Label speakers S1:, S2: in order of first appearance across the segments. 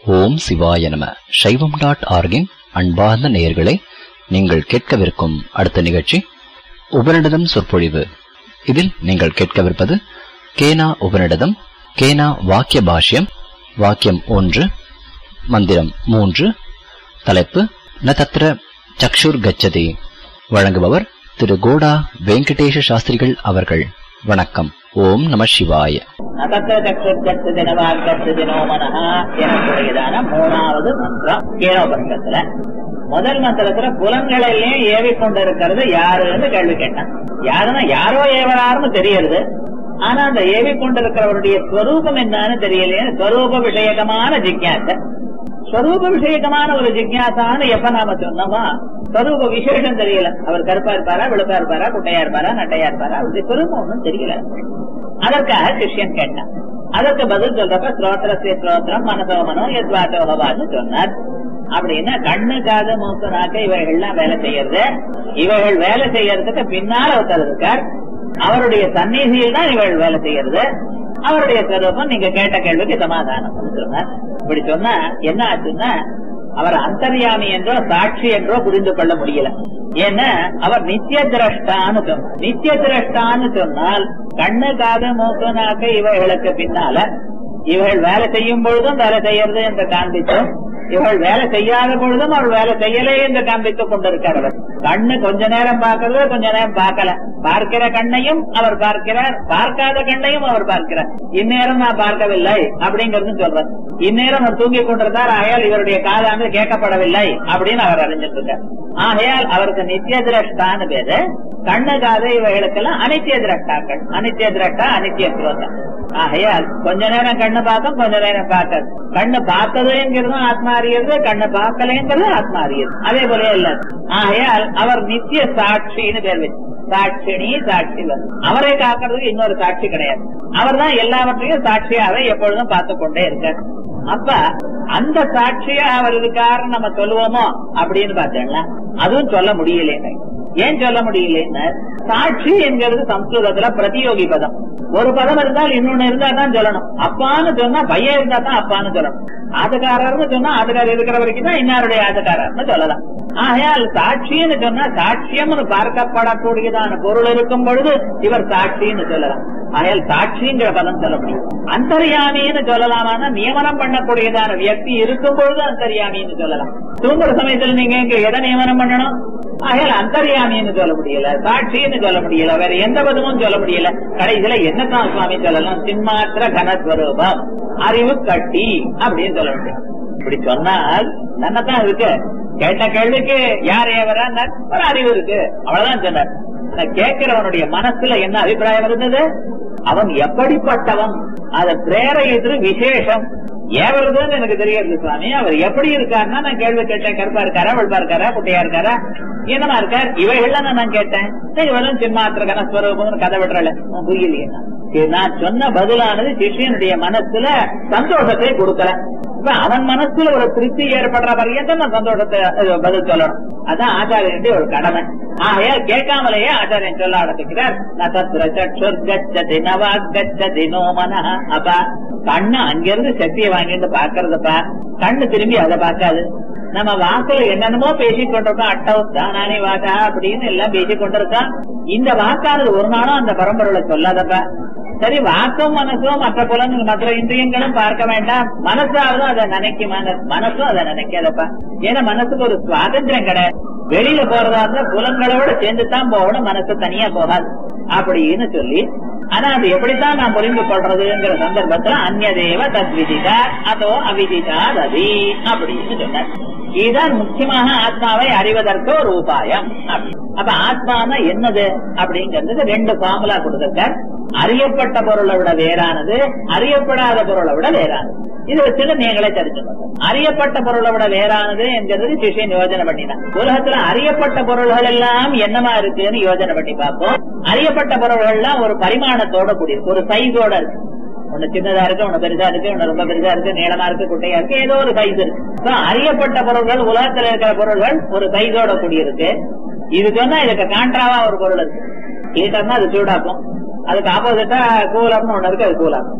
S1: ஓம் சிவாய நம சைவம் டாட் ஆர்கின் அன்பார்ந்த நேயர்களே நீங்கள் கேட்கவிருக்கும் அடுத்த நிகழ்ச்சி உபனிடதம் சொற்பொழிவு இதில் நீங்கள் கேட்கவிருப்பது கேனா உபனிடதம் கேனா வாக்கிய பாஷ்யம் வாக்கியம் ஒன்று மந்திரம் மூன்று தலைப்பு ந தத்ர சக்ஷுர் கச்சதி வழங்குபவர் திரு கோடா வெங்கடேஷ சாஸ்திரிகள் அவர்கள் வணக்கம் ஓம் நம சிவாய
S2: நதத்த சக்ஷுர்கத்து தினவாக்கத்து தினோ மனஹா எனக்கூடியதான மூணாவது மந்திரம் கேனோபனிஷத்துல முதல் மந்திரத்துல புலன்களிலே ஏவி கொண்டிருக்கிறது யாருன்னு கேள்வி கேட்டான் யாருன்னா யாரோ ஏவராருன்னு தெரியுது ஆனா அந்த ஏவி கொண்டிருக்கிறவருடைய ஸ்வரூபம் என்னன்னு தெரியலையே ஸ்வரூப விஷயகமான ஜிக்யாசை ஸ்வரூப விஷயகமான ஒரு ஜிக்யாசான்னு எப்ப நாம சொன்னோமா ஸ்வரூப விசேஷம் தெரியல அவர் கருப்பா இருப்பாரா வெளுப்பா இருப்பாரா குட்டையா இருப்பாரா நட்டையா இருப்பாரா அவருடைய ஸ்வரூபம் ஒன்றும் தெரியல அதற்காக சிஷ்யன் கேட்டான் அதற்கு பதில் சொல்றப்ப ஸ்ரோத்திரஸ்ய ஸ்ரோத்திரம் மனசோ மனோ எத்வாட்டோகவான்னு சொன்னார் அப்படின்னா கண்ணு காது மூக்கு நாக்கு இவைகள்லாம் வேலை செய்யறது இவைகள் வேலை செய்யறதுக்கு பின்னால ஒருத்தர் இருக்கார் அவருடைய சந்நிதியில் தான் இவள் வேலை செய்யறது அவருடைய ஸ்வரூபம் நீங்க கேட்ட கேள்விக்கு சமாதானம் சொன்னார் இப்படி சொன்னா என்ன ஆச்சுன்னா அவர் அந்தர்யாமி என்றோ சாட்சி என்றோ புரிந்து கொள்ள முடியல ஏன்னா அவர் நித்திய திரஷ்டான்னு சொன்னார் நித்திய திரஷ்டான்னு சொன்னால் கண்ணு காது மூக்கு நாக்கு இவைகளுக்கு பின்னால இவர்கள் வேலை செய்யும் பொழுதும் வேலை செய்யறது என்று காண்பித்தோம் இவள் வேலை செய்யாத பொழுதும் அவள் வேலை செய்யலே என்று காண்பித்துக் கொண்டிருக்கார் அவர் கண்ணு கொஞ்ச நேரம் பார்க்கறது கொஞ்ச நேரம் பார்க்கல பார்க்கிற கண்ணையும் அவர் பார்க்கிறார் பார்க்காத கண்ணையும் அவர் பார்க்கிறார் இந்நேரம் நான் பார்க்கவில்லை அப்படிங்கறது சொல்றார் இந்நேரம் அவர் தூங்கிக் கொண்டிருந்தார் ஆகையால் இவருடைய காதானது கேட்கப்படவில்லை அப்படின்னு அவர் அறிஞ்சிட்டு இருக்கார் ஆகையால் அவருக்கு நித்திய திரஷ்டான்னு பேரு கண்ணு காது இவைகளுக்கெல்லாம் அனித்திய திரஷ்டாக்கள் அனித்திய திரஷ்டா அனித்திய ஸ்ரோதம் ஆகையால் கொஞ்ச நேரம் கண்ணு பார்க்கும் கொஞ்ச நேரம் பார்க்காது கண்ணு பார்த்ததுங்கிறதும் ஆத்மா அறியறது கண்ணு பார்க்கலைங்கிறது ஆத்மா அறியது அதே போல இல்ல ஆகையால் அவர் நித்திய சாட்சின்னு பேர் வச்சு சாட்சிணி சாட்சி அவரை காக்கிறதுக்கு இன்னொரு சாட்சி கிடையாது அவர் தான் எல்லாவற்றையும் சாட்சியாக எப்பொழுதும் பார்த்து கொண்டே இருக்கார் அப்ப அந்த சாட்சியா அவர் இருக்காருன்னு நம்ம சொல்லுவோமோ அப்படின்னு பார்த்தேன்னா அதுவும் சொல்ல முடியல ஏன் சொல்ல முடியலன்னு சாட்சி என்கிறது சம்ஸ்கிருதத்துல பிரதியோகி பதம் ஒரு பதம் இருந்தால் இன்னொன்னு இருந்தா தான் சொல்லணும் அப்பான்னு சொன்னா பையன் இருந்தா தான் அப்பான்னு சொல்லணும் ஆதக்காரர்னு சொன்னா ஆதக்காரர் இருக்கிற வரைக்கும் தான் இன்னாருடைய ஆதக்காரர்னு சொல்லலாம் ஆகையால் சாட்சின்னு சொன்னா சாட்சியம்னு பார்க்கப்படக்கூடியதான பொருள் இருக்கும் பொழுது இவர் சாட்சின்னு சொல்லலாம் ஆகையால் சாட்சிங்கிற பதம் சொல்ல முடியும் அந்தர்யாமின்னு சொல்லலாமான நியமனம் பண்ணக்கூடியதான வியக்தி இருக்கும் பொழுது அந்தர்யாமின்னு சொல்லலாம் தூங்குற சமயத்துல நீங்க இங்க எதை நியமனம் பண்ணணும் ஆகையால் அந்தர்யாமின்னு சொல்ல முடியல சாட்சின்னு சொல்ல முடியல வேற எந்த பதமும் சொல்ல முடியல கடைசியில என்னத்தான் சுவாமி சொல்லலாம் சின்மாத்திர கனஸ்வரூபம் அறிவு கட்டி அப்படின்னு சொல்ல முடியும் இப்படி சொன்னால் நன்னதான் இருக்கு கேட்ட கேள்விக்கு யார் ஏவரா ஒரு அறிவு இருக்கு அவ்வளவுதான் சொன்னார் கேட்கிறவனுடைய மனசுல என்ன அபிப்பிராயம் இருந்தது அவன் எப்படிப்பட்டவன் அதை பிரேரையது விசேஷம் ஏவருதுன்னு எனக்கு தெரியாது சுவாமி அவர் எப்படி இருக்காருன்னா நான் கேள்வி கேட்டேன் கருப்பா இருக்காரா வெள்பா இருக்காரா குட்டையா இருக்காரா என்னமா இருக்கார் இவைகள்லாம் நான் கேட்டேன் இவரும் சிம்மாத்திர கனஸ்வரூபம் கதை விடுறல புரியலையே நான் சொன்ன பதிலானது சிஷியனுடைய மனசுல சந்தோஷத்தை கொடுக்கல இப்ப அவன் மனசுல ஒரு திருப்தி ஏற்படுற பரியந்தம் நான் சந்தோஷத்தை பதில் சொல்லணும் அதான் ஆச்சாரியனுடைய ஒரு கடமை ஆகையால் கேட்காமலேயே ஆச்சாரியன் சொல்ல ஆரம்பிக்கிறார் அப்பா கண்ணு அங்கிருந்து சக்தியை வாங்கிட்டு பாக்குறதுப்பா கண்ணு திரும்பி அதை பார்க்காது நம்ம வாக்குல என்னென்னமோ பேசிக் கொண்டிருக்கோம் அட்டவம் தானே வாக்கா அப்படின்னு எல்லாம் பேசிக் கொண்டிருக்கோம் இந்த வாக்கானது ஒரு நாளும் அந்த பரம்பரையில சொல்லாதப்பா சரி வாக்கும் மனசும் மற்ற புலன்கள் மற்ற இந்திரியங்களும் பார்க்க வேண்டாம் மனசாலும் அதை நினைக்குமா மனசும் அதை நினைக்காதப்பா ஏன்னா மனசுக்கு ஒரு சுவாதந்திரம் கிடையாது வெளியில போறதா இருந்தா புலன்களோட சேர்ந்து தான் போகணும் மனசு தனியா போகாது அப்படின்னு சொல்லி ஆனா அது எப்படித்தான் நான் புரிந்து கொள்றதுங்கிற சந்தர்ப்பத்துல அந்நதேவ தத்விதிதா அதோ அவிதிதா ததி அப்படின்னு சொன்னார் இதுதான் முக்கியமாக ஆத்மாவை அறிவதற்கு ஒரு உபாயம் அப்ப ஆத்மானா என்னது அப்படிங்கிறது ரெண்டு ஃபார்முலா கொடுத்திருக்கார் அறியப்பட்ட பொருளை விட வேறானது அறியப்படாத பொருளை விட வேறானது இது வச்சுட்டு நீங்களே தெரிஞ்சுக்கணும் அறியப்பட்ட பொருளை விட வேறானது என்கிறது சிஷியன் யோஜனை பண்ணினான் உலகத்துல அறியப்பட்ட பொருள்கள் எல்லாம் என்னமா இருக்குன்னு யோஜனை பண்ணி பார்ப்போம் அறியப்பட்ட பொருள்கள் எல்லாம் ஒரு பரிமாணத்தோட கூடியிருக்கு ஒரு சைஸோட இருக்கு ஒண்ணு சின்னதா இருக்கு ஒண்ணு பெருசா இருக்கு ஒண்ணு ரொம்ப பெருசா இருக்கு நீளமா இருக்கு குட்டையா இருக்கு ஏதோ ஒரு சைஸ் இருக்கு அறியப்பட்ட பொருள்கள் உலகத்துல இருக்கிற பொருள்கள் ஒரு சைஸோட கூடியிருக்கு இது சொன்னா இதுக்கு கான்ட்ராவா ஒரு பொருள் இருக்கு ஹீட்டர்னா அது சூடாக்கும் அதுக்கு ஆப்போசிட்டா கூலர்னு ஒண்ணு இருக்கு அது கூலாக்கும்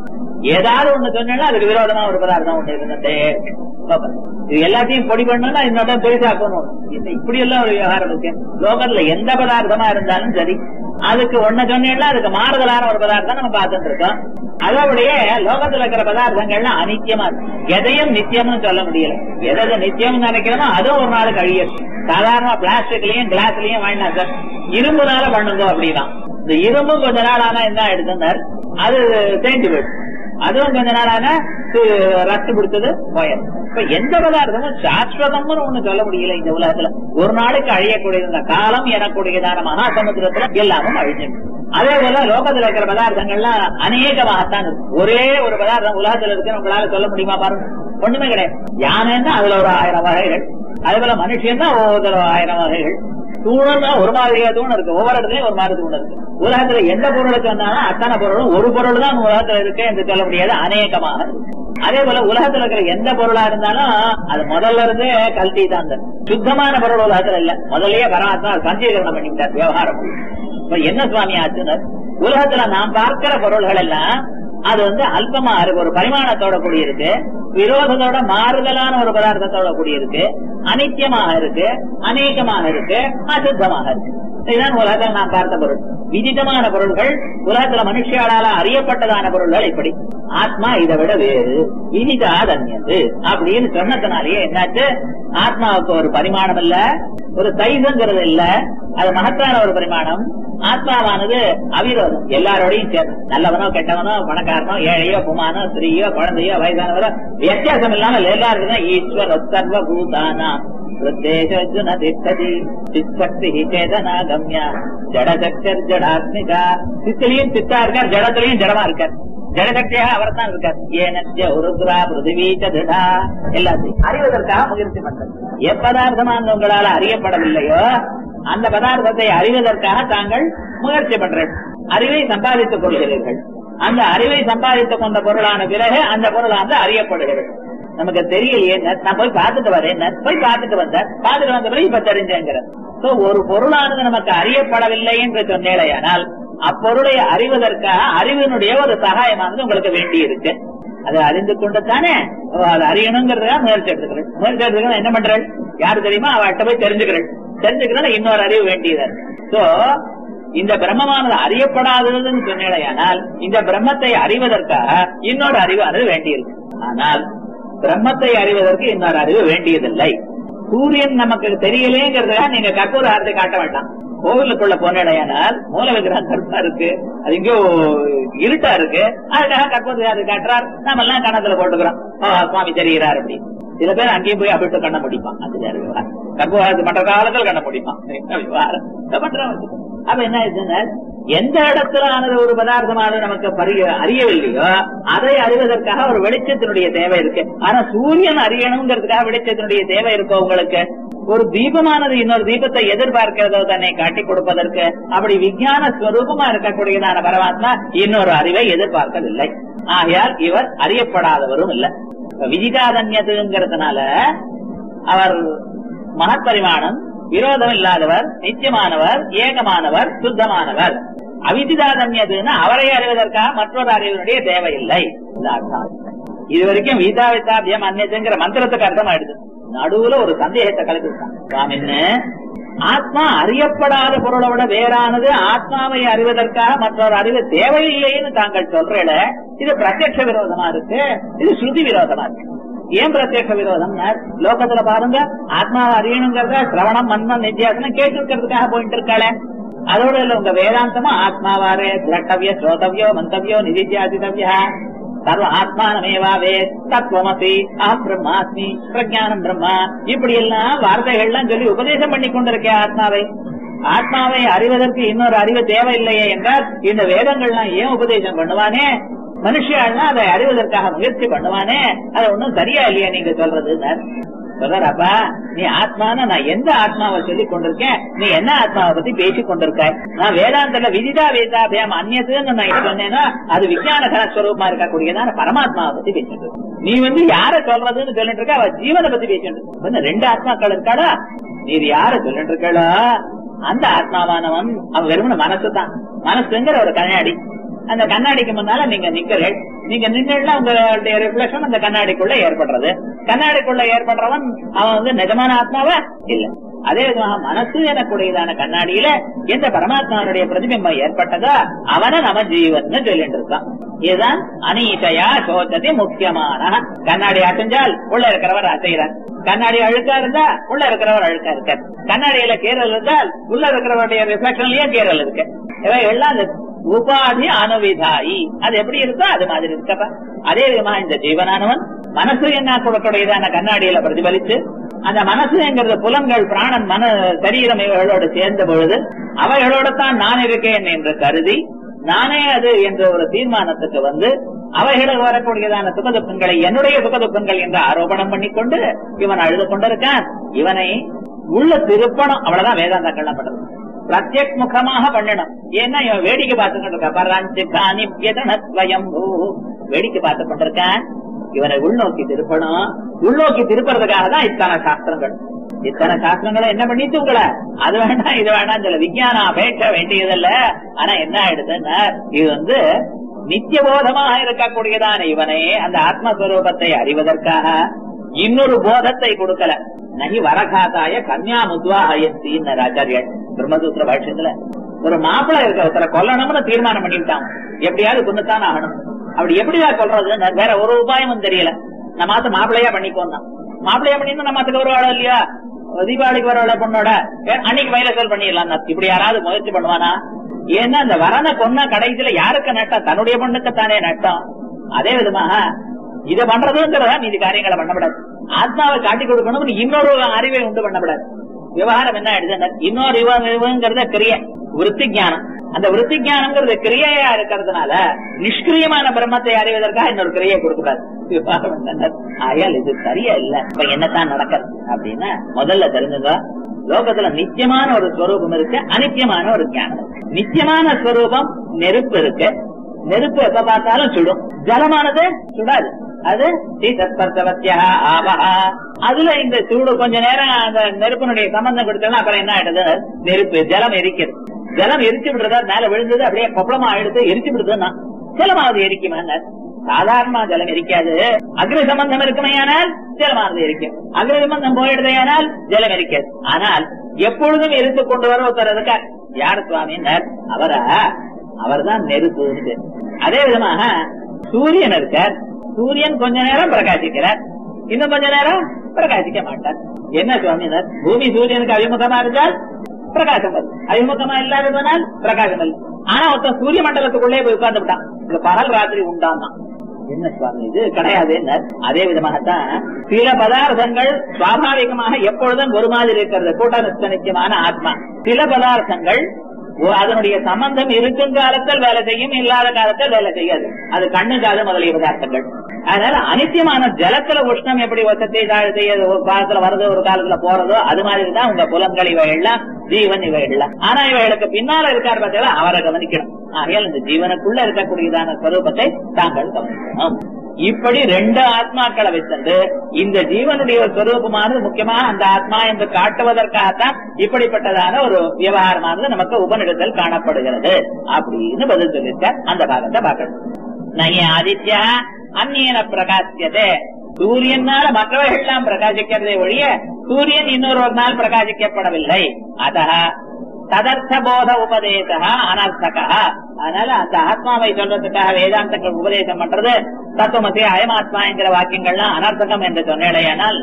S2: ஏதாவது ஒண்ணு சொன்னா அதுக்கு விரோதமா ஒரு பதார்த்தம் ஒண்ணு இருந்துட்டே இருக்கு. பாப்பா. இது எல்லாத்தையும் பொடி பண்ணா இன்னொரு பெரிசாக்கணும் இது இப்படி எல்லாம் ஒரு விவகாரம் இருக்கு லோகத்துல எந்த பதார்த்தமா இருந்தாலும் சரி அதுக்கு ஒண்ணு சொன்னீங்கன்னா அதுக்கு மாறுதலான ஒரு பதார்த்தம் நம்ம பார்த்துட்டு இருக்கோம் அதோடைய லோகத்துல இருக்கிற பதார்த்தங்கள்லாம் அனித்தியமா இருக்கு எதையும் நித்தியம்னு சொல்ல முடியல எதை நித்தியம் நினைக்கிறோமோ அதுவும் ஒரு நாள் கழியும் சாதாரண பிளாஸ்டிக்லயும் கிளாஸ்லயும் வாங்கினா சார் இரும்புனால பண்ணுங்க அப்படின்னா இந்த இரும்பும் கொஞ்ச நாள் ஆனா என்ன ஆயிடுதுன்னார் அது தேஞ்சு போயிடும் அதுவும் கொஞ்ச நாள் ஆனா ரத்து பிடிச்சது போயிடும் இப்ப எந்த பதார்த்தமும் சாஸ்வதம்னு ஒண்ணு சொல்ல முடியல இந்த உலகத்துல ஒரு நாளைக்கு அழியக்கூடியது இந்த காலம் எனக்கூடியதான மகா சமுத்திரத்துல எல்லாமும் அழிஞ்சிடும் அதே போல லோகத்துல இருக்கிற பதார்த்தங்கள்லாம் அநேகமாகத்தான் இருக்கு ஒரே ஒரு பதார்த்தம் உலகத்துல இருக்கு உங்களால சொல்ல முடியுமா பாருங்க ஒண்ணுமே கிடையாது யானைன்னா அதுல ஒரு ஆயிரம் வகைகள் அதே போல மனுஷன் தான் ஒவ்வொரு ஆயிரம் வகைகள் தூணுன்னா ஒரு மாதிரியா தூண் இருக்கு ஒவ்வொரு இடத்துலயும் ஒரு மாதிரி தூண் இருக்கு உலகத்துல எந்த பொருளுக்கு வந்தாலும் அத்தனை பொருளும் ஒரு பொருள் தான் உலகத்துல இருக்கு என்று சொல்ல முடியாது அநேகமாக இருக்கு. அதே போல உலகத்துல இருக்கிற எந்த பொருளா இருந்தாலும் அது முதல்ல இருந்தே கல்வி தான் இருக்கு. சுத்தமான பொருள் உலகத்துல இல்ல முதல்லயே பரமாத்மா பஞ்சீகரணம் பண்ணிவிட்டார் விவகாரம் இப்ப என்ன சுவாமி ஆச்சுன்னு உலகத்துல நாம் பார்க்கிற பொருள்கள் எல்லாம் அது வந்து அல்பமா இருக்கு ஒரு பரிமாணத்தோட கூடியிருக்கு விரோதத்தோட மாறுதலான ஒரு பதார்த்தத்தோட கூடியிருக்கு அனித்தியமாக இருக்கு அநேகமாக இருக்கு அசுத்தமாக இருக்கு இதுதான் உலகத்தில் நாம் பார்த்த பொருள் விதிதமான பொருள்கள் உலகத்துல மனுஷியாளால அறியப்பட்டதான பொருள்கள் இப்படி ஆத்மா இதை விட வேறு விதிதா தன்யது அப்படின்னு சொன்னதுனாலேயே என்னாச்சு ஆத்மாவுக்கு ஒரு பரிமாணம் இல்ல ஒரு சைஸுங்கிறது இல்ல அது மகத்தான ஒரு பரிமாணம் ஆத்மாவானது அவிரோதம் எல்லாரோடையும் சேர்ந்து நல்லவனோ கெட்டவனோ பணக்காரனோ ஏழையோ குமானோ ஸ்திரீயோ குழந்தையோ வயசானவரோ வித்தியாசம் இல்லாமல் எல்லாருக்கும் ஈஸ்வர சர்வ பூதானா ஹிருத்தேஷர்ஜுன திஷ்டதி சித்தக்தி சேதனா கம்யா ஜடசக்தர் ஜடாத்மிகா சித்திலையும் சித்தா இருக்கார் ஜடத்திலையும் ஜடமா இருக்கார் ஜடசக்தியாக அவர் தான் இருக்கார் ஏனத்திய உருத்ரா பிருத்திவி திருடா எல்லாத்தையும் அறிவதற்காக முயற்சி பண்றது எப்பதார்த்தமான உங்களால அறியப்படவில்லையோ அந்த பதார்த்தத்தை அறிவதற்காக தாங்கள் முயற்சி பண்றீர்கள் அறிவை சம்பாதித்துக் கொள்கிறீர்கள் அந்த அறிவை சம்பாதித்துக் கொண்ட பொருளான பிறகு அந்த பொருளானது அறியப்படுகிறது நமக்கு தெரியலையே நான் போய் பார்த்துட்டு வரேன் போய் பார்த்துட்டு வந்தேன் பார்த்துட்டு வந்த பிறகு இப்ப தெரிஞ்சேங்கிற So, ஒரு பொருளானது நமக்கு அறியப்படவில்லை என்று சொன்னேலையானால் அப்பொருளை அறிவதற்காக அறிவினுடைய ஒரு சகாயமானது உங்களுக்கு வேண்டி இருக்கு அதை அறிந்து கொண்டு தானே அதை அறியணுங்கிறதுக்காக முயற்சி எடுத்துக்கிறேன் முயற்சி எடுத்துக்கிறேன் என்ன பண்றேன் யாரு தெரியுமா அவட்ட போய் தெரிஞ்சுக்கிறேன் தெரிஞ்சுக்கிறேன் இன்னொரு அறிவு வேண்டியது சோ இந்த பிரம்மமானது அறியப்படாததுன்னு சொன்னேடையானால் இந்த பிரம்மத்தை அறிவதற்காக இன்னொரு அறிவு அது வேண்டியிருக்கு ஆனால் பிரம்மத்தை அறிவதற்கு இன்னொரு அறிவு வேண்டியதில்லை சூரியன் நமக்கு தெரியலேங்கிறதுக்காக நீங்க கற்பூர ஆரத்தை காட்ட வேண்டாம் கோவிலுக்குள்ள போனடையானால் மூல விக்கிரகம் கருப்பா இருக்கு அது எங்கேயோ இருட்டா இருக்கு அதுக்காக கற்பூர ஆரத்தை காட்டுறார் நம்ம எல்லாம் கணத்துல போட்டுக்கிறோம் ஆ, சுவாமி தெரிகிறார் அப்படி சில பேர் அங்கேயும் போய் அப்படிட்டு கண்ண முடிப்பான் அது வேற விவகாரம் கற்பூரத்து மற்ற காலத்தில் கண்ண முடிப்பான் என்ன விவகாரம் இதை பண்றவன் அப்ப என்ன ஆயிடுச்சுன்னா எந்த இடத்துல ஆனது ஒரு பதார்த்தமானது நமக்கு பரிய அறியவில்லையோ அதை அறிவதற்காக ஒரு வெளிச்சத்தினுடைய தேவை இருக்கு ஆனா சூரியன் அறியணுங்கிறதுக்காக வெளிச்சத்தினுடைய தேவை இருக்கோ உங்களுக்கு ஒரு தீபமானது இன்னொரு தீபத்தை எதிர்பார்க்கிறதோ தன்னை காட்டி கொடுப்பதற்கு அப்படி விஞ்ஞான ஸ்வரூபமா இருக்கக்கூடியதான பரமாத்மா இன்னொரு அறிவை எதிர்பார்க்கவில்லை ஆகையால் இவர் அறியப்படாதவரும் இல்ல இப்ப விதிகாதன்யதுங்கிறதுனால அவர் மகப்பரிமாணம் விரோதம் இல்லாதவர் நித்தியமானவர் ஏகமானவர் சுத்தமானவர் அவிதிதாதன்யதுன்னு அவரை அறிவதற்காக மற்றொரு அறிவினுடைய தேவையில்லை இந்த அர்த்தம் இது வரைக்கும் வீதா வித்தாபியம் அந்நியதுங்கிற மந்திரத்துக்கு அர்த்தம் ஆயிடுது நடுவுல ஒரு சந்தேகத்தை கலந்துருக்கான் சுவாமின்னு ஆத்மா அறியப்படாத பொருளை விட வேறானது ஆத்மாவை அறிவதற்காக மற்றொரு அறிவு தேவையில்லைன்னு தாங்கள் சொல்றேல இது பிரத்யட்ச விரோதமா இருக்கு இது ஸ்ருதி விரோதமா இருக்கு ஏன் பிரத்யட்ச விரோதம் லோகத்துல பாருங்க ஆத்மாவை அறியணுங்கிறத சிரவணம் மன்மம் நித்தியாசனம் கேட்டுக்கிறதுக்காக போயிட்டு இருக்காளே அதோட இல்ல உங்க வேதாந்தமா ஆத்மாவாரே திரட்டவிய ஸ்ரோதவியோ மந்தவியோ நிதித்தியாசிதவியா சர்வ ஆத்மானமேவா வே தத்துவமசி அகம் பிரம்மாஸ்மி பிரஜானம் பிரம்மா இப்படி எல்லாம் வார்த்தைகள்லாம் சொல்லி உபதேசம் பண்ணி கொண்டிருக்கேன் ஆத்மாவை ஆத்மாவை அறிவதற்கு இன்னொரு அறிவு தேவையில்லையே என்றால் இந்த வேதங்கள்லாம் ஏன் உபதேசம் பண்ணுவானே மனுஷியாள்னா அதை அறிவதற்காக முயற்சி பண்ணுவானே அது ஒண்ணும் சரியா இல்லையா நீங்க சொல்றது சொல்றாப்பா நீ ஆத்மான நான் எந்த ஆத்மாவை சொல்லி கொண்டிருக்கேன் நீ என்ன ஆத்மாவை பத்தி பேசிக் கொண்டிருக்க நான் வேதாந்தல விதிதா வேதாபியம் அந்நியதுன்னு நான் சொன்னேன்னா அது விஞ்ஞான கனஸ்வரூபமா இருக்கக்கூடியதான பரமாத்மாவை பத்தி பேசிட்டு இருக்க. நீ வந்து யார சொல்றதுன்னு சொல்லிட்டு இருக்க அவ ஜீவனை பத்தி பேசிட்டு இருக்க. வந்து ரெண்டு ஆத்மாக்கள் இருக்காடா நீ யார சொல்லிட்டு இருக்காளா அந்த ஆத்மாவானவன் அவன் வெறுமன மனசு தான் மனசுங்கிற ஒரு கண்ணாடி அந்த கண்ணாடிக்கு முன்னால நீங்க நிக்கிறீர்கள் நீங்க நின்றுல உங்களுடைய ரிஃப்ளெக்ஷன் அந்த கண்ணாடிக்குள்ள ஏற்படுறது கண்ணாடிக்குள்ள ஏற்படுறவன் அவன் வந்து நிஜமான ஆத்மாவா இல்ல அதே விதமாக மனசு எனக்கூடியதான கண்ணாடியில எந்த பரமாத்மாவுடைய பிரதிபிம்பம் ஏற்பட்டதோ அவனை நம்ம ஜீவன் சொல்லிட்டு இருக்கான் இதுதான் அனீஷயா சோச்சதி முக்கியமான கண்ணாடி அசைஞ்சால் உள்ள இருக்கிறவர் அசைகிறார் கண்ணாடி அழுக்கா இருந்தா உள்ள இருக்கிறவர் அழுக்கா இருக்கார் கண்ணாடியில கீரல் இருந்தால் உள்ள இருக்கிறவருடைய ரிஃப்ளெக்ஷன்லயே கீரல் இருக்கு இவை எல்லாம் அந்த உபாதி அனுவிதாயி அது எப்படி இருக்கோ அது மாதிரி இருக்கப்ப அதே விதமா இந்த ஜீவனானவன் மனசு என்ன கொடுக்கக்கூடியதான கண்ணாடியில பிரதிபலிச்சு அந்த மனசுங்கிறது புலன்கள் பிராணன் மன சரீரம் இவைகளோடு சேர்ந்த பொழுது அவைகளோட தான் நான் இருக்கேன் என்று கருதி நானே அது என்ற ஒரு தீர்மானத்துக்கு வந்து அவைகளுக்கு வரக்கூடியதான சுகதுக்கங்களை என்னுடைய சுகதுக்கங்கள் என்று ஆரோபணம் பண்ணிக்கொண்டு இவன் அழுது கொண்டிருக்கான் இவனை உள்ள திருப்பணம் அவ்வளவுதான் வேதாந்தம் கண்ணப்பட்டது பிரத்யக் முகமாக பண்ணணும் ஏன்னா இவன் வேடிக்கை பார்த்துக்கிட்டு இருக்கா பராஞ்சு காணிப்யதனத்வயம் வேடிக்கை பார்த்து கொண்டிருக்கான் இவனை உள்நோக்கி திருப்பணும் உள்நோக்கி திருப்புறதுக்காக தான் இத்தனை சாஸ்திரங்கள் இத்தனை சாஸ்திரங்களை என்ன பண்ணிட்டு உங்களை அது வேண்டாம் இது வேண்டாம் சொல்ல விஞ்ஞானம் அபேட்ச வேண்டியதில்ல ஆனா என்ன ஆயிடுதுன்னா இது வந்து நித்தியபோதமாக இருக்கக்கூடியதான இவனை அந்த ஆத்மஸ்வரூபத்தை அறிவதற்காக இன்னொரு போதத்தை கொடுக்கல நகி வரகாதாய கன்யா முத்வாஹயத்தின் ஆச்சாரியர் பிரம்மசூத்திர பாஷ்யத்துல ஒரு மாப்பிள்ளை இருக்க ஒருத்தர கொல்லணும்னு தீர்மானம் பண்ணிவிட்டான் எப்படியாவது கொண்டுத்தான் ஆகணும் அப்படி எப்படியா சொல்றது வேற ஒரு உபாயமும் தெரியல நம்ம மாத்த மாப்பிள்ளையா பண்ணிக்கோம் மாப்பிள்ளையா பண்ணிருந்தா நம்ம அதுக்கு ஒரு ஆளு இல்லையா தீபாவளிக்கு வர பொண்ணோட அன்னைக்கு வைரசல் பண்ணிடலாம் இப்படி யாராவது முயற்சி பண்ணுவானா ஏன்னா அந்த வரனை கொன்ன கடைசியில யாருக்கு நட்டம் தன்னுடைய பொண்ணுக்கு தானே நட்டம் அதே விதமாக இதை பண்றதுங்கிறதா மீதி காரியங்களை பண்ணப்படாது ஆத்மாவை காட்டி கொடுக்கணும்னு இன்னொரு அறிவை உண்டு பண்ணப்படாது விவகாரம் என்ன ஆயிடுது இன்னொரு இவங்கிறத கிரிய விருத்தி ஜானம் அந்த விருத்தி ஜானம்ங்கிறது கிரியையா இருக்கிறதுனால நிஷ்கிரியமான பிரம்மத்தை அறிவதற்காக இன்னொரு கிரியை கொடுக்கூடாது விவகாரம் என்ன ஆயால் இது சரியா இல்ல இப்ப என்னத்தான் நடக்கிறது அப்படின்னா முதல்ல தெரிஞ்சுங்க லோகத்துல நித்தியமான ஒரு ஸ்வரூபம் இருக்கு அனித்தியமான ஒரு ஞானம் நித்தியமான ஸ்வரூபம் நெருப்பு இருக்கு நெருப்பு எப்ப பார்த்தாலும் சுடும் ஜலமானது சுடாது அது சீதஸ்பர்சவத்தியா ஆபஹா அதுல இந்த சூடு கொஞ்ச நேரம் அந்த நெருப்பினுடைய சம்பந்தம் கொடுத்தா அப்புறம் என்ன ஆயிடுது நெருப்பு ஜலம் எரிக்கிறது ஜலம் எரிச்சு விடுறதா மேல விழுந்தது அப்படியே கொப்பளமா ஆயிடுது எரிச்சு விடுதுன்னா ஜலமாவது எரிக்குமா சாதாரணமா ஜலம் எரிக்காது அக்னி சம்பந்தம் இருக்குமையானால் ஜலமானது எரிக்கும் அக்னி சம்பந்தம் போயிடுதையானால் ஜலம் எரிக்காது ஆனால் எப்பொழுதும் எரித்து கொண்டு வர ஒருத்தர் இருக்கார் யார் சுவாமினர் அவரா அவர்தான் நெருப்பு அதே விதமாக சூரியன் இருக்கார் சூரியன் கொஞ்ச நேரம் பிரகாசிக்கிறார் இன்னும் கொஞ்ச நேரம் பிரகாசிக்க மாட்டார் என்ன சுவாமினர் பூமி சூரியனுக்கு அபிமுகமா இருந்தால் பிரகாசம் வருது அபிமுகமா இல்லாததுனால் பிரகாசம் இல்லை ஆனா ஒருத்தன் சூரிய மண்டலத்துக்குள்ளே போய் உட்கார்ந்து விட்டான் இந்த பகல் ராத்திரி உண்டான் என்ன சுவாமி இது கிடையாது அதே விதமாகத்தான் சில பதார்த்தங்கள் சுவாபாவிகமாக எப்பொழுதும் ஒரு மாதிரி இருக்கிறது கூட்ட நிச்சயமான ஆத்மா சில பதார்த்தங்கள் அதனுடைய சம்பந்தம் இருக்கும் காலத்தில் வேலை செய்யும் இல்லாத காலத்தில் வேலை செய்யாது அது கண்ணு காது முதலிய பதார்த்தங்கள் அதனால அனித்தியமான ஜலத்துல உஷ்ணம் எப்படி வசத்தை செய்யறது ஒரு காலத்துல வருது ஒரு காலத்துல போறதோ அது மாதிரி தான் உங்க புலன்கள் இவைகள்லாம் ஜீவன் இவைகள்லாம் ஆனா இவைகளுக்கு பின்னால இருக்கார் பார்த்தீங்களா அவரை கவனிக்கணும் ஆகையால் இந்த ஜீவனுக்குள்ள இருக்கக்கூடியதான ஸ்வரூபத்தை தாங்கள் கவனிக்கணும் இப்படி ரெண்டு ஆத்மாக்களை வச்சிருந்து இந்த ஜீவனுடைய ஸ்வரூபமானது முக்கியமா அந்த ஆத்மா என்று காட்டுவதற்காகத்தான் இப்படிப்பட்டதான ஒரு விவகாரமானது நமக்கு உபநிடத்தில் காணப்படுகிறது அப்படின்னு பதில் சொல்லிருக்க அந்த பாகத்தை பார்க்கணும் நய ஆதித்யா அந்நியன பிரகாசியதே சூரியனால மற்றவர்கள் எல்லாம் பிரகாசிக்கிறதே ஒழிய சூரியன் இன்னொரு ஒரு நாள் பிரகாசிக்கப்படவில்லை அத ததர்த்த போத உபதேச அனர்த்தகா அதனால அந்த ஆத்மாவை சொல்றதுக்காக வேதாந்தங்கள் உபதேசம் பண்றது தத்துவமசி அயமாத்மா என்கிற வாக்கியங்கள்லாம் அனர்த்தகம் என்று சொன்னேடையானால்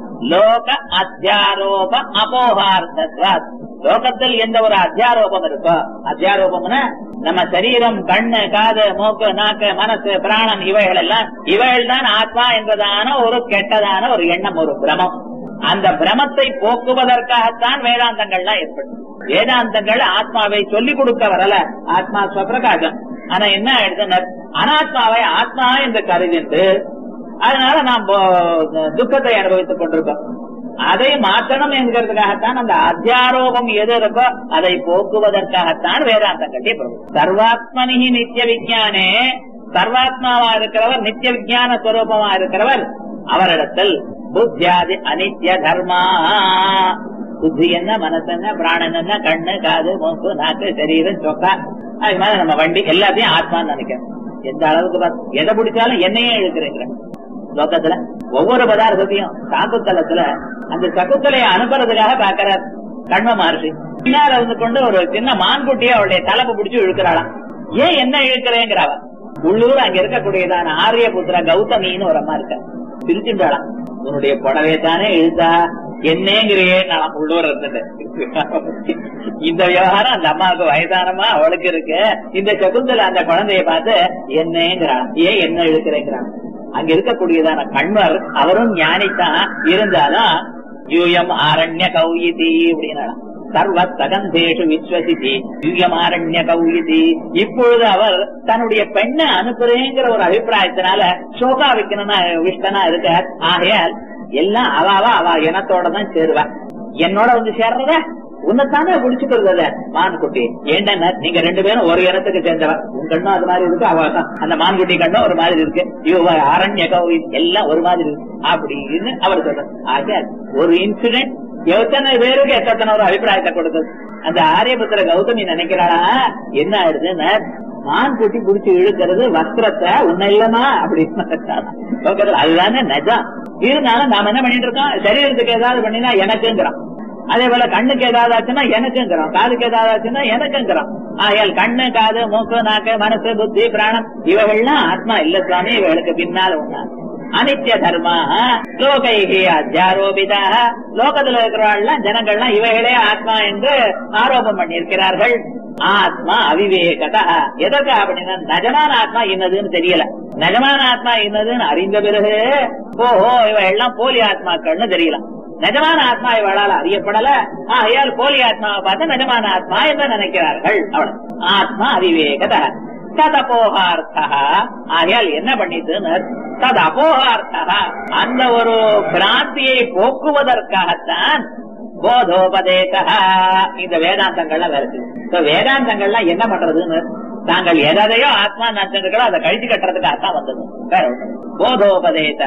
S2: லோக அத்தியாரோப அபோகார்த்தத்வாத் லோகத்தில் எந்த ஒரு அத்தியாரோபம் இருக்கோ அத்தியாரோபம்னா நம்ம சரீரம் கண்ணு காது மூக்கு நாக்கு மனசு பிராணம் இவைகள் எல்லாம் இவைகள் தான் ஆத்மா என்பதான ஒரு கெட்டதான ஒரு எண்ணம் ஒரு பிரமம் அந்த பிரமத்தை போக்குவதற்காகத்தான் வேதாந்தங்கள்லாம் ஏற்படும் வேதாந்தங்கள் ஆத்மாவை சொல்லிக் கொடுக்க வரல ஆத்மா ஸ்வப்பிரகாசம் ஆனா என்ன ஆயிடுது அனாத்மாவை ஆத்மா என்று கருதிட்டு அதனால நாம் துக்கத்தை அனுபவித்துக் கொண்டிருக்கோம் அதை மாற்றணும் என்கிறதுக்காகத்தான் அந்த அத்தியாரோபம் எது இருக்கோ அதை போக்குவதற்காகத்தான் வேதாந்தம் கட்டி சர்வாத்மனி நித்திய விஜயானே சர்வாத்மாவா இருக்கிறவர் நித்திய விஜயான ஸ்வரூபமா இருக்கிறவர் அவரிடத்தில் புத்தியாதி அனித்ய தர்மா புத்தி என்ன மனசு என்ன பிராணன் என்ன கண்ணு காது மூக்கு நாக்கு சரீரம் சொக்கா அது மாதிரி நம்ம வண்டி எல்லாத்தையும் ஆத்மான்னு நினைக்கிறோம் எந்த அளவுக்கு பாரு. எதை பிடிச்சாலும் என்னையே இழுக்கிறேங்கிற லோகத்துல ஒவ்வொரு பதார்த்தத்தையும் சாக்குத்தலத்துல அந்த சகுத்தலையை அனுப்புறதுக்காக பாக்குறார் கண்ம மகர்ஷி பின்னால வந்து கொண்டு ஒரு சின்ன மான்குட்டியை அவளுடைய தலைப்பு பிடிச்சு இழுக்கிறாளாம் ஏன் என்ன இழுக்கிறேங்கிறாவ உள்ளூர் அங்க இருக்கக்கூடியதான ஆரிய புத்திர கௌதமின்னு ஒரு அம்மா இருக்க பிரிச்சுட்டாளாம் உன்னுடைய புடவை தானே இழுத்தா என்னங்கிறியே நான் உள்ளூர் இருந்துட்டு இந்த விவகாரம் அந்த அம்மாவுக்கு வயதானமா அவளுக்கு இருக்கு இந்த சகுந்தல அந்த குழந்தைய பார்த்து என்னங்கிறான் ஏன் என்ன இழுக்கிறேங்கிறான் அங்க இருக்கக்கூடியதான கண்வர் அவரும் ஞானித்தான் இருந்தாலும் யூயம் ஆரண்ய கௌயிதி அப்படின்னா சர்வ சகந்தேஷு விஸ்வசிதி யூயம் ஆரண்ய கௌயிதி இப்பொழுது அவர் தன்னுடைய பெண்ணை அனுப்புறேங்கிற ஒரு அபிப்பிராயத்தினால சோகா வைக்கணும்னா விஷ்டனா இருக்க ஆகையால் எல்லாம் அவாவா அவ இனத்தோட தான் சேருவா என்னோட வந்து சேர்றத உன்னைத்தானே குடிச்சுக்கிறது மான்குட்டி ஏண்டா நீங்க ரெண்டு பேரும் ஒரு இடத்துக்கு சேர்ந்தவ உன் கண்ணும் அது மாதிரி இருக்கு அவ தான் அந்த மான்குட்டி கண்ணும் ஒரு மாதிரி இருக்கு இவ அரண்ய கௌரி எல்லாம் ஒரு மாதிரி இருக்கு அப்படின்னு அவர் சொல்றார் ஆக ஒரு இன்சிடென்ட் எத்தனை பேருக்கு எத்தனை ஒரு அபிப்பிராயத்தை கொடுத்தது அந்த ஆரியபுத்திர கௌதமி நினைக்கிறாளா என்ன ஆயிடுதுன்னு மான் குட்டி புடிச்சு இழுக்கிறது வஸ்திரத்தை உன்னை இல்லமா அப்படின்னு அதுதானே நஜம் இருந்தாலும் நாம என்ன பண்ணிட்டு இருக்கோம் சரீரத்துக்கு ஏதாவது பண்ணினா எனக்குங்கிறோம் அதே போல கண்ணுக்கு ஏதாவது ஆச்சுன்னா எனக்குங்கிறோம் காதுக்கு ஏதாவது ஆச்சுன்னா எனக்குங்கிறோம் ஆகையால் கண்ணு காது மூக்கு நாக்கு மனசு புத்தி பிராணம் இவைகள்லாம் ஆத்மா இல்ல சுவாமி இவைகளுக்கு பின்னால் உண்டா அனித்திய தர்மா லோகைகி அத்தியாரோபிதாக லோகத்துல இருக்கிறவாள்லாம் ஜனங்கள்லாம் இவைகளே ஆத்மா என்று ஆரோபம் பண்ணியிருக்கிறார்கள் ஆத்மா அவிவேகதா எதற்கு அப்படின்னா நஜமான ஆத்மா என்னதுன்னு தெரியல நஜமான ஆத்மா என்னதுன்னு அறிந்த பிறகு ஓஹோ இவ எல்லாம் போலி ஆத்மாக்கள்னு தெரியல நிஜமான ஆத்மா இவளால் அறியப்படல ஆகையால் போலி ஆத்மாவை பார்த்து நிஜமான ஆத்மா என்று நினைக்கிறார்கள் அவ்வளவு ஆத்மா அவிவேகத ததபோகார்த்தா ஆகையால் என்ன பண்ணிட்டுன்னு தது அபோகார்த்தா அந்த ஒரு பிராந்தியை போக்குவதற்காகத்தான் போதோபதேச இந்த வேதாந்தங்கள்லாம் வருது இப்ப வேதாந்தங்கள்லாம் என்ன பண்றதுன்னு தாங்கள் எதையோ ஆத்மா நினைச்சிருக்கோ அதை கழிச்சு கட்டுறதுக்காகத்தான் வந்தது வேற ஒண்ணு போதோபதேச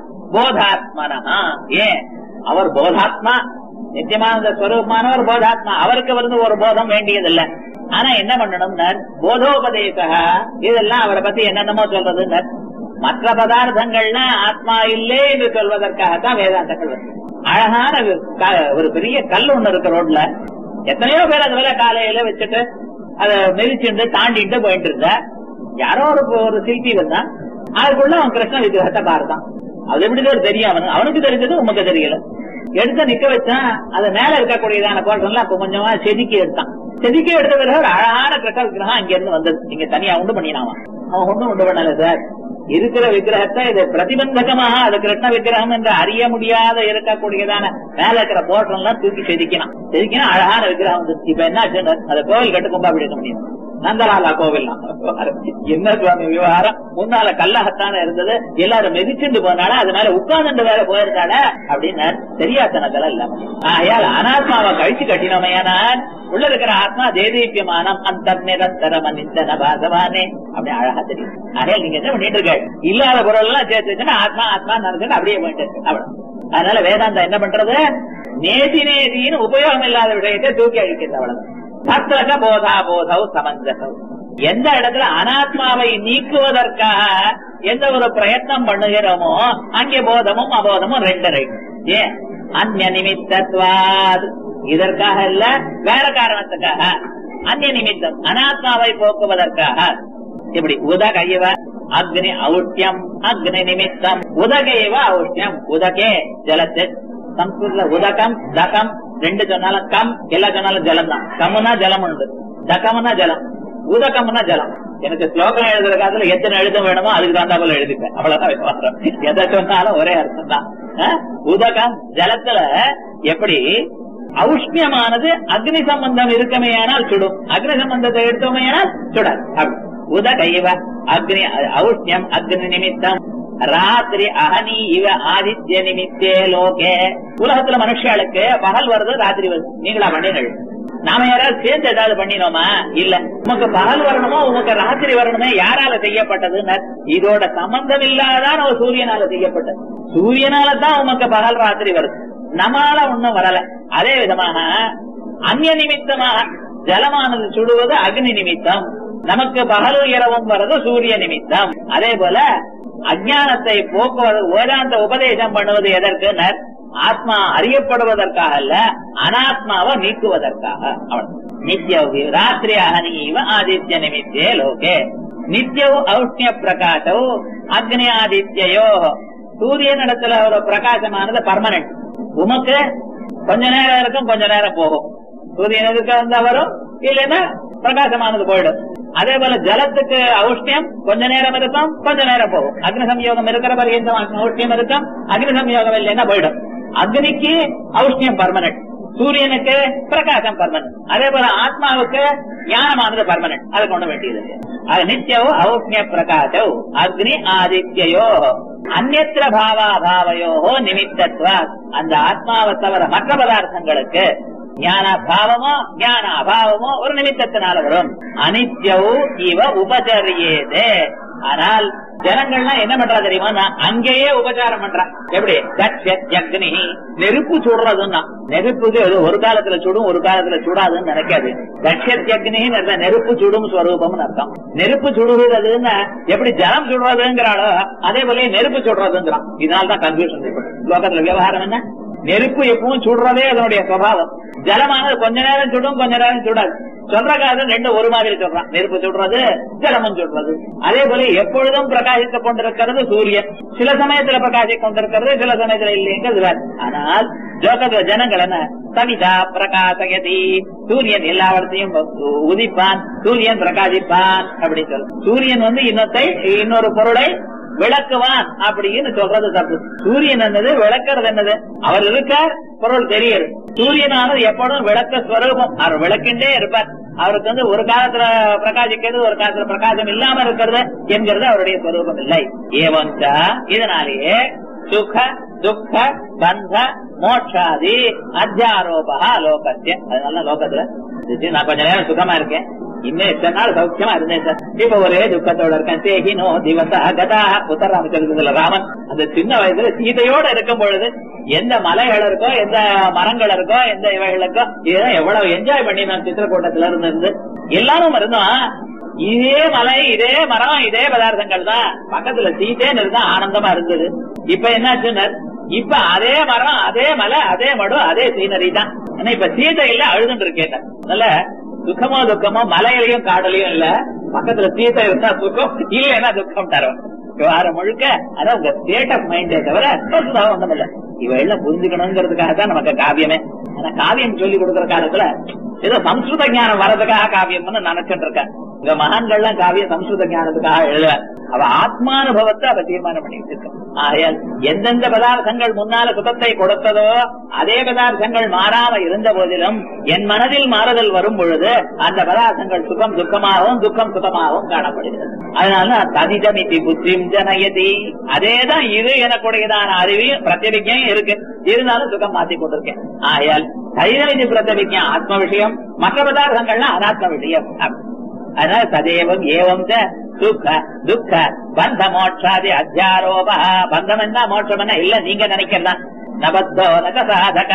S2: போதாத்மனா ஏன் அவர் போதாத்மா நித்தியமான ஸ்வரூபமானவர் போதாத்மா அவருக்கு வந்து ஒரு போதம் வேண்டியதில்லை ஆனா என்ன பண்ணணும்னா போதோபதேச இதெல்லாம் அவரை பத்தி என்னென்னமோ சொல்றதுன்னு மற்ற பதார்த்தங்கள்னா ஆத்மா இல்லே என்று சொல்வதற்காகத்தான் வேதாந்தங்கள் வந்து அழகான க- ஒரு பெரிய கல் ஒண்ணு இருக்கு ரோட்ல எத்தனையோ பேர் அது வேலை காலையில வச்சுட்டு அதை மிதிச்சுட்டு தாண்டிட்டு போயிட்டு இருந்த யாரோ ஒரு ஒரு சில்பி வந்தான் அதுக்குள்ள அவன் கிருஷ்ண விக்கிரகத்தை பார்த்தான் அது எப்படி தான் தெரியும் அவனுக்கு அவனுக்கு தெரிஞ்சது உமக்கு தெரியல எடுத்து நிக்க வச்சான் அது மேல இருக்கக்கூடியதான போர்ஷன்ல அப்ப கொஞ்சமா செதுக்கி எடுத்தான் செதுக்கி எடுத்த பிறகு ஒரு அழகான கிருஷ்ண விக்கிரகம் அங்க இருந்து வந்தது இங்க தனியா உண்டு பண்ணினாமா அவன் ஒண்ணும் உண்டு பண்ணல சார் இருக்கிற விக்கிரகத்தை இது பிரதிபந்தகமாக அது கிருஷ்ண விக்கிரகம் என்று அறிய முடியாத இருக்கக்கூடியதான மேல இருக்கிற போர்ஷன் எல்லாம் தூக்கி செதுக்கினான் செதுக்கினா அழகான விக்கிரகம் வந்துச்சு இப்ப என்ன ஆச்சுன்னு அதை கோவில் கட்டு கும்பாபிடி எடுக்க முடியும் நந்தலாலா கோவில் என்ன சுவாமி விவகாரம் முன்னால கல்லாகத்தானே இருந்தது எல்லாரும் மிதிச்சுட்டு போனால அது மேல உட்கார்ந்து வேற போயிருந்தாட அப்படின்னு தெரியாதனத்துல இல்ல ஆகையால் அனாத்மாவை கழிச்சு கட்டினோமையானால் உள்ள இருக்கிற ஆத்மா தேதீபியமானம் அந்த நிரந்தரம் நிந்தன பாசவானே அப்படி அழகா தெரியும் ஆகையால் நீங்க என்ன பண்ணிட்டு இருக்க இல்லாத பொருள் எல்லாம் சேர்த்து வச்சுன்னா ஆத்மா ஆத்மா நினைச்சுட்டு அப்படியே போயிட்டு இருக்கு அவ்வளவு அதனால வேதாந்தம் என்ன பண்றது நேதி நேதின்னு உபயோகம் இல்லாத விஷயத்தை தூக்கி அழிக்கிறது அவ்வளவு தத்ரக போதா போதவ் சமஞ்சசவ் எந்த இடத்துல அனாத்மாவை நீக்குவதற்காக எந்த ஒரு பிரயத்னம் பண்ணுகிறோமோ அங்கே போதமும் அபோதமும் ரெண்டு ரெண்டு ஏன் அந்நிய நிமித்தத்வாத் இதற்காக இல்ல வேற காரணத்துக்காக அந்நிய நிமித்தம் அனாத்மாவை போக்குவதற்காக இப்படி உதகைவ அக்னி ஔஷ்யம் அக்னி நிமித்தம் உதகைவ ஔஷ்யம் உதகே ஜலத்து சம்ஸ்கிருத்ல உதகம் தகம் ரெண்டு சொன்னாலும் கம் எல்லா சொன்னாலும் ஜலம் தான் கம்முனா ஜலம் உண்டு தகம்னா ஜலம் உதகம்னா ஜலம் எனக்கு ஸ்லோகம் எழுதுற காலத்துல எத்தனை எழுதம் வேணுமோ அதுக்கு தகுந்தாப்புல எழுதிப்பேன் அவ்வளவுதான் விசுவாசம் எதை சொன்னாலும் ஒரே அர்த்தம் தான் அஹ்? உதகம் ஜலத்துல எப்படி ஔஷ்ணியமானது அக்னி சம்பந்தம் இருக்குமேயானால் சுடும் அக்னி சம்பந்தத்தை எடுத்தோமேயானால் சுடாது அப்படி. உதகைவ அக்னி ஔஷ்ணியம் அக்னி நிமித்தம் ராத்திரி அகனி இவ ஆதித்ய நிமித்தே லோகே உலகத்துல மனுஷாளுக்கு பகல் வருது ராத்திரி வருது நீங்களா பண்ணினீர்கள் நாம யாராவது சேர்ந்து ஏதாவது பண்ணினோமா இல்ல உமக்கு பகல் வரணுமோ உமக்கு ராத்திரி வரணுமே யாரால செய்யப்பட்டதுன்னு இதோட சம்பந்தம் இல்லாதான் ஒரு சூரியனால செய்யப்பட்டது சூரியனால தான் உமக்கு பகல் ராத்திரி வருது நம்மால ஒண்ணும் வரல அதே விதமாக அந்நிய நிமித்தமாக ஜலமானது சுடுவது அக்னி நிமித்தம் நமக்கு பகலும் இரவும் வர்றது சூரிய நிமித்தம் அதே போல அஜானத்தை போக்குவது வேதாந்த உபதேசம் பண்ணுவது எதற்கு ஆத்மா அறியப்படுவதற்காக அல்ல அனாத்மாவை நீக்குவதற்காக அவன் நித்ய ராத்திரியாக நீவ ஆதித்ய நிமித்தே லோகே நித்யவு ஔஷ்ணிய பிரகாசவு அக்னி ஆதித்யயோ சூரியன் இடத்துல ஒரு பிரகாசமானது பர்மனன்ட் உமக்கு கொஞ்ச நேரம் இருக்கும் கொஞ்ச நேரம் போகும் சூரியன் எதுக்கு வந்தா வரும் இல்லைன்னா பிரகாசமானது போயிடும் அதே போல ஜலத்துக்கு ஔஷ்ணியம் கொஞ்ச நேரம் இருக்கும் கொஞ்ச நேரம் போகும் அக்னி சம்யோகம் இருக்கிற பர்யந்தம் ஔஷ்ணியம் இருக்கும் அக்னி சம்யோகம் இல்லைன்னா போயிடும் அக்னிக்கு ஔஷ்ணியம் பர்மனன்ட் சூரியனுக்கு பிரகாசம் பர்மனன்ட் அதே போல ஆத்மாவுக்கு ஞானமானது பர்மனன்ட் அதை கொண்டு வேண்டியது அது நித்தியவோ ஔஷ்ணிய பிரகாசோ அக்னி ஆதித்யயோ அந்நத்திர பாவாபாவையோ நிமித்தத்வ அந்த ஆத்மாவை தவிர மற்ற பதார்த்தங்களுக்கு ஞான பாவமோ ஞான அபாவமோ ஒரு நிமித்தத்தினால வரும் அனித்யவு இவ உபச்சரியேதே ஆனால் ஜனங்கள்லாம் என்ன பண்றா தெரியுமா நான் அங்கேயே உபச்சாரம் பண்றான் எப்படி அக்னி நெருப்பு சுடுறதுன்னா நெருப்புக்கு அது ஒரு காலத்துல சுடும் ஒரு காலத்துல சுடாதுன்னு நினைக்காது தட்சத்யக்னின்னு அர்த்தம் நெருப்பு சுடும் ஸ்வரூபம்னு அர்த்தம் நெருப்பு சுடுறதுன்னா எப்படி ஜலம் சுடுறதுங்கிறாளோ அதே போல நெருப்பு சுடுறதுங்கிறான் இதனால்தான் கன்ஃபியூஷன் லோகத்துல விவகாரம் என்ன நெருப்பு எப்பவும் சுடுறதே அதனுடைய சுவாவம் ஜலமானது கொஞ்ச நேரம் சுடும் கொஞ்ச நேரம் சுடாது சொல்ற காரணம் ரெண்டு ஒரு மாதிரி சொல்றான் நெருப்பு சுடுறது ஜலமும் சுடுறது அதே போல எப்பொழுதும் பிரகாசித்துக் கொண்டிருக்கிறது சூரியன் சில சமயத்துல பிரகாசித்துக் கொண்டிருக்கிறது சில சமயத்துல இல்லைங்கிறது வேற. ஆனால் ஜோகத்துல ஜனங்கள் என்ன சவிதா பிரகாசயதி சூரியன் எல்லாவற்றையும் உதிப்பான் சூரியன் பிரகாசிப்பான் அப்படின்னு சொல்லு சூரியன் வந்து இன்னொத்தை இன்னொரு பொருளை விளக்குவான் அப்படின்னு சொல்றது தப்பு சூரியன் என்னது விளக்குறது என்னது அவர் இருக்கார் பொருள் தெரியுது சூரியனானது எப்பொழுதும் விளக்க ஸ்வரூபம் அவர் விளக்கின்றே இருப்பார் அவருக்கு வந்து ஒரு காலத்துல பிரகாசிக்கிறது ஒரு காலத்துல பிரகாசம் இல்லாம இருக்கிறது என்கிறது அவருடைய ஸ்வரூபம் இல்லை ஏவஞ்சா இதனாலேயே சுக துக்க பந்த மோட்சாதி அத்தியாரோபா லோகத்திய அதனால லோகத்துல இது நான் கொஞ்ச நேரம் சுகமா இருக்கேன் இன்னும் எத்தனை நாள் சௌக்கியமா இருந்தேன் சார் இப்ப ஒரே துக்கத்தோட இருக்கேன் தேகினோ திவசா கதா உத்தர ராமச்சந்திரத்துல ராமன் அந்த சின்ன வயசுல சீதையோட இருக்கும் பொழுது எந்த மலைகள் இருக்கோ எந்த மரங்கள் இருக்கோ எந்த இவைகளுக்கோ இதெல்லாம் எவ்வளவு என்ஜாய் பண்ணி நான் சித்திரக்கூட்டத்துல இருந்து இருந்து எல்லாரும் இருந்தோம் இதே மலை இதே மரம் இதே பதார்த்தங்கள் தான் பக்கத்துல சீதேன்னு இருந்தா ஆனந்தமா இருந்தது இப்ப என்னாச்சுன்னு இப்ப அதே மரம் அதே மலை அதே மடம் அதே சீனரி தான் ஆனா இப்ப சீதை இல்ல அழுதுன்னு இருக்கேன் அதனால சுகமோ துக்கமோ மலையிலையும் காடலையும் இல்ல பக்கத்துல சீதை இருந்தா சுகம் இல்லைன்னா துக்கம் தரும் விவகாரம் முழுக்க அதான் உங்க ஸ்டேட் ஆஃப் மைண்டே தவிர பெருசாக ஒண்ணும் இல்ல இவையெல்லாம் புரிஞ்சுக்கணுங்கிறதுக்காக தான் நமக்கு காவியமே ஆனா காவியம் சொல்லி கொடுக்கிற காலத்துல ஏதோ சம்ஸ்கிருத ஞானம் வர்றதுக்காக காவியம்னு நினைச்சிட்டு இருக்கேன் இந்த மகான்கள்லாம் காவியம் சம்ஸ்கிருத ஞானத்துக்காக எழுத அவ ஆத்மானுபவத்தை அவ தீர்மானம் பண்ணி வச்சிருக்க ஆகையால் எந்தெந்த பதார்த்தங்கள் முன்னால சுகத்தை கொடுத்ததோ அதே பதார்த்தங்கள் மாறாம இருந்த போதிலும் என் மனதில் மாறுதல் வரும் பொழுது அந்த பதார்த்தங்கள் சுகம் துக்கமாகவும் துக்கம் சுகமாகவும் காணப்படுகிறது அதனால தனிதமிதி புத்திம் ஜனயதி அதேதான் இது எனக்குடையதான அறிவையும் பிரத்யபிக்கையும் இருக்கு இருந்தாலும் சுகம் மாத்தி கொண்டிருக்கேன் ஆகையால் தைரவிதி பிரத்யபிக்கை ஆத்ம விஷயம் மற்ற பதார்த்தங்கள்லாம் அனாத்ம விஷயம் அதனால சதேவம் ஏவம் ச சுக துக்க பந்த மோட்சாதி அத்தியாரோப பந்தம் என்ன மோட்சம் என்ன இல்ல நீங்க நினைக்கிறதா நபத்தோ நக சாதக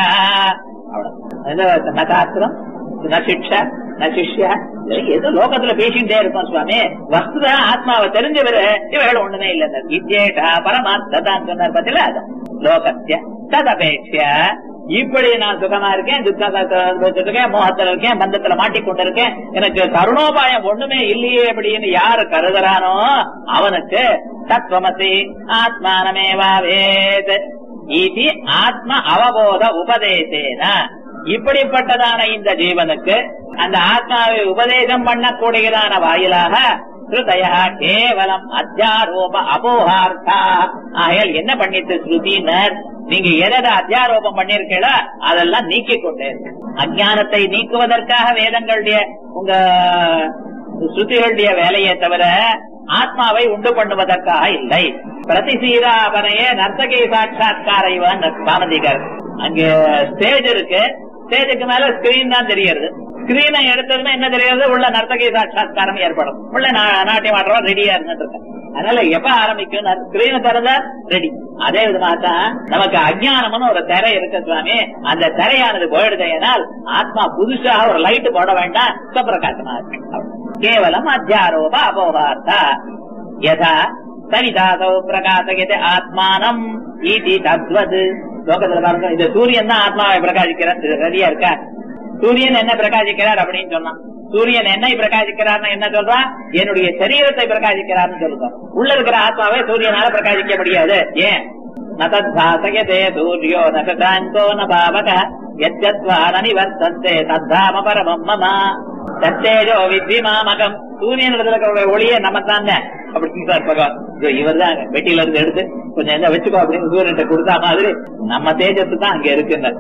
S2: நகாஸ்திரம் ந சிக்ஷா ந சிஷ்யா ஏதோ லோகத்துல பேசிட்டே இருக்கும் சுவாமி வஸ்துத ஆத்மாவை தெரிஞ்சவரு இவர்கள் ஒண்ணுமே இல்ல வித்யேஷா பரமாத்தான் சொன்னார் பத்தில லோகத்திய ததபேட்ச இப்படி நான் சுகமா இருக்கேன் துக்கத்தை இருக்கேன் மோகத்துல இருக்கேன் பந்தத்துல மாட்டிக்கொண்டிருக்கேன் எனக்கு கருணோபாயம் ஒண்ணுமே இல்லையே அப்படின்னு யாரு கருதுறானோ அவனுக்கு தத்துவமசி ஆத்மானமேவாவேத் இது ஆத்ம அவபோத உபதேசேன இப்படிப்பட்டதான இந்த ஜீவனுக்கு அந்த ஆத்மாவை உபதேசம் பண்ணக்கூடியதான வாயிலாக ஸ்ருதய கேவலம் அத்தியாரோப அபோகார்த்தா ஆகையால் என்ன பண்ணிட்டு ஸ்ருதினர் நீங்க எதை அத்தியாரோபம் பண்ணிருக்கீங்களோ அதெல்லாம் நீக்கிக் கொண்டே இருக்கு அஜானத்தை நீக்குவதற்காக வேதங்களுடைய உங்க ஸ்ருதிகளுடைய வேலையை தவிர ஆத்மாவை உண்டு பண்ணுவதற்காக இல்லை பிரதிசீராபனையே நர்த்தகி சாட்சா்கார இவன் பாமதிகர் அங்க ஸ்டேஜ் இருக்கு ஸ்டேஜுக்கு மேல ஸ்கிரீன் தான் தெரியுது ஸ்கிரீனை எடுத்ததுமே என்ன தெரியாது உள்ள நர்த்தகி சாட்சா்காரம் ஏற்படும் உள்ள நாட்டியம் ஆடுறவா ரெடியா இருந்துட்டு இருக்கேன் அதனால எப்ப ஆரம்பிக்கும் ஸ்கிரீனை திறந்தா ரெடி அதே விதமாக தான் நமக்கு அஜானம்னு ஒரு திரை இருக்கு சுவாமி அந்த திரையானது போயிடுது ஏனால் ஆத்மா புதுசாக ஒரு லைட் போட வேண்டாம் சுப்பிரகாசமா இருக்கு கேவலம் அத்தியாரோப அபோகார்த்தா யதா சவிதாசௌ பிரகாசயத்தை ஆத்மானம் ஈதி தத்வது லோகத்துல பாருங்க இந்த சூரியன் தான் ஆத்மாவை பிரகாசிக்கிறார் இது சரியா இருக்கா சூரியன் என்ன பிரகாசிக்கிறார் அப்படின்னு சொன்னான் சூரியன் என்னை பிரகாசிக்கிறார்னு என்ன சொல்றான் என்னுடைய சரீரத்தை பிரகாசிக்கிறார்னு சொல்றான் உள்ள இருக்கிற ஆத்மாவை சூரியனால பிரகாசிக்க முடியாது ஏன் நதாசயதே சூரியோ நகாந்தோ ந பாவக யத்வா நிவர்த்தந்தே தத்தாம பரமம் மம தத்தேஜோ வித்வி மாமகம் சூரியன் இருக்கிற ஒளியே நம்ம தாங்க அப்படின்னு சார் பகவான் இவர் தான் வெட்டியில இருந்து எடுத்து கொஞ்சம் என்ன வச்சுக்கோ அப்படின்னு சூரியன்ட்ட கொடுத்தா மாதிரி நம்ம தேஜஸ் தான் அங்க இருக்குன்னு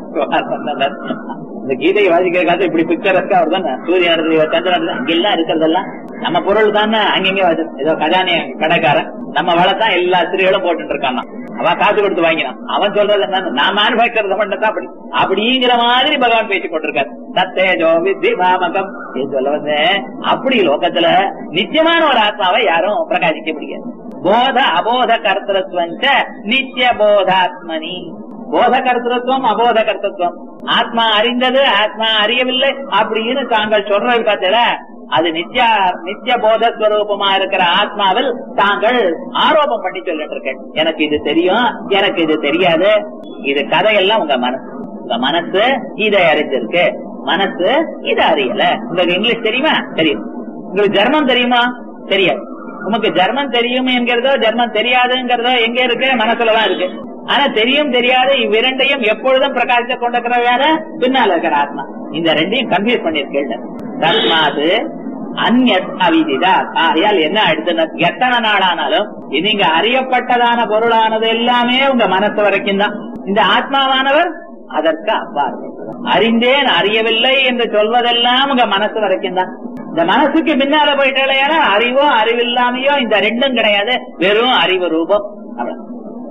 S2: இந்த கீதையை வாசிக்கிற காலத்துல இப்படி பிக்சர் இருக்கா அவர் தான் சூரியன் இடத்துல சந்திரன் அங்கெல்லாம் இருக்கிறதெல்லாம் நம்ம பொருள் தானே அங்கங்க வச்சு ஏதோ கஜானிய கடைக்காரன் நம்ம வளர்த்தான் எல்லா ஸ்திரீகளும் போட்டுட்டு இருக்கான் அவன் காசு கொடுத்து வாங்கினான் அவன் சொல்றது என்ன நான் மேனுபேக்சர் பண்ணதான் அப்படி அப்படிங்கிற மாதிரி பகவான் பேசிக் கொண்டிருக்காரு சத்தேஜோ வித்தி மாமகம் சொல்ல வந்து அப்படி லோகத்துல நிச்சயமான ஒரு ஆத்மாவை யாரும் பிரகாசிக்க முடியாது போத அபோத கர்த்தத்துவஞ்ச நித்திய போதாத்மனி போத கர்த்தத்துவம் அபோத கர்த்தத்துவம் ஆத்மா அறிந்தது ஆத்மா அறியவில்லை அப்படின்னு தாங்கள் சொல்றது பார்த்தல அது நித்யா நித்திய போதஸ்வரூபமா இருக்கிற ஆத்மாவில் தாங்கள் ஆரோபம் பண்ணி சொல்லிட்டு இருக்கேன் எனக்கு இது தெரியும் எனக்கு இது தெரியாது இது கதையெல்லாம் உங்க மனசு உங்க மனசு இதை அறிஞ்சிருக்கு மனசு இதை அறியல உங்களுக்கு இங்கிலீஷ் தெரியுமா தெரியும் உங்களுக்கு ஜெர்மன் தெரியுமா தெரியாது உமக்கு ஜெர்மன் தெரியும் என்கிறதோ ஜெர்மன் தெரியாதுங்கிறதோ எங்க இருக்கு மனசுலதான் இருக்கு ஆனா தெரியும் தெரியாது இவ்விரண்டையும் எப்பொழுதும் பிரகாசிக்க கொண்டிருக்கிற வேற பின்னால இருக்கிற ஆத்மா இந்த ரெண்டையும் கன்ஃபியூஸ் பண்ணிருக்கேன் தஸ்மாது அந்நத் அவிதிதா ஆகையால் என்ன அடுத்த எத்தனை நாளானாலும் நீங்க அறியப்பட்டதான பொருளானது எல்லாமே உங்க மனசு வரைக்கும் தான் இந்த ஆத்மாவானவர் அதற்கு அவ்வாறு அறிந்தேன் அறியவில்லை என்று சொல்வதெல்லாம் உங்க மனசு வரைக்கும் தான் இந்த மனசுக்கு பின்னால போயிட்டாலே அறிவோ அறிவில்லாமையோ இந்த ரெண்டும் கிடையாது வெறும் அறிவு ரூபம் அவ்வளவு